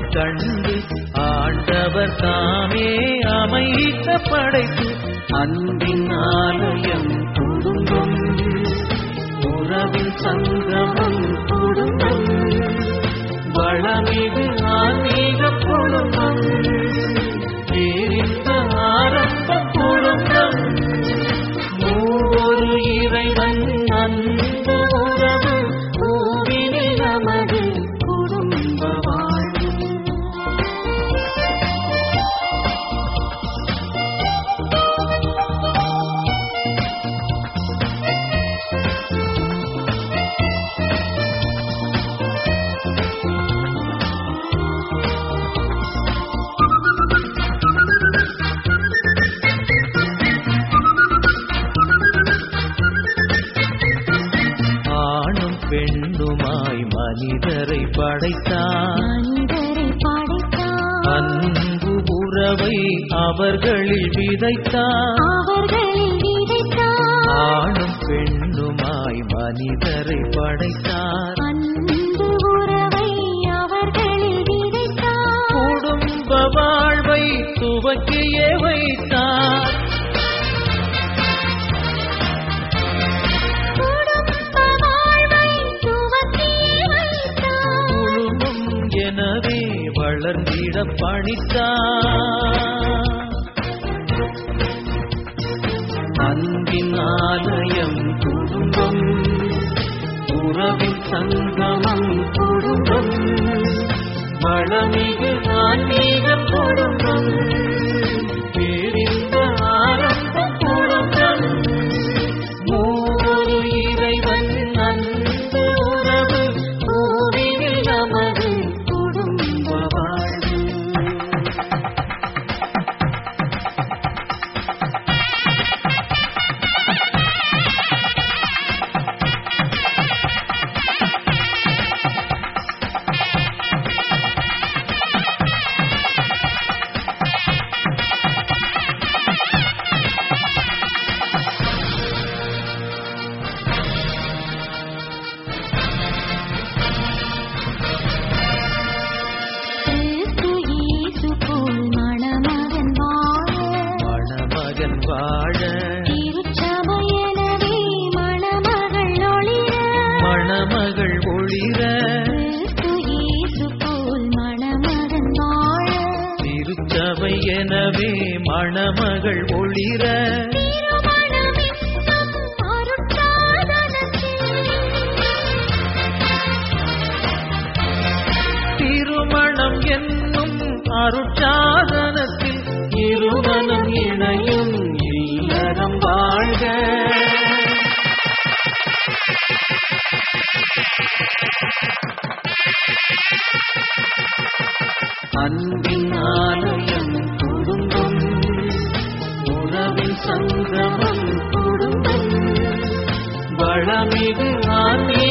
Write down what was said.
கண்டு ஆண்டவர் தாமே அமைத்த படைப்பு அன்பின் ஆலயம் குடும்பம் உறவின் சங்கமம் குடும்பம் வளமிகு ஆன்மீக குடும்பம் பேரின்ப ஆரம்ப குடும்பம் மூவொரு இறைவன் அன்பு உறவு பூவினில் நமது குடும்ப வாழ்வு ஆணும் பெண்ணுமாய் மனிதரை படைத்தான் மனிதரை படைத்தான் அன்பு உறவை அவர்களில் விதைத்தான் அவர்களில் விதைத்தான் ஆணும் பெண்ணுமாய் மனிதரை படைத்தார் அன்பு உறவை அவர்களில் விதைத்தான் குடும்ப வாழ்வை துவக்கியே வைத்தார் குடும்ப வாழ்வை துவக்கியே வைத்தான் குழுமம் எனவே வளர்ந்திட பணித்தார் அன்பின் ஆலயம் குடும்பம் உறவின் சங்கமம் குடும்பம் வளமிகு ஆன்மீக குடும்பம் பேரின்ப ஆரம்ப குடும்பம் மூவொரு இறைவன் அன்பு உறவு பூவினில் நமது குடும்ப வாழ்வு கிறிஸ்து இயேசு போல் மணமகன் வாழ மணமகன் வாழ திருச்சபையெனவே மணமகள் ஒளிர மணமகள் ஒளிர கிறிஸ்து இயேசு போல் மணமகன் வாழ திருச்சபை எனவே மணமகள் ஒளிர திருமணமென்னும் அருட்சாதனத்தில் திருமணம் என்னும் அருட்சாதனத்தில் இருமனம் இணையும் இல்லறம் வாழ்க அன்பின் ஆலயம் குடும்பம் உறவின் சங்கமம் குடும்பம் வளமிகு ஆன்மீக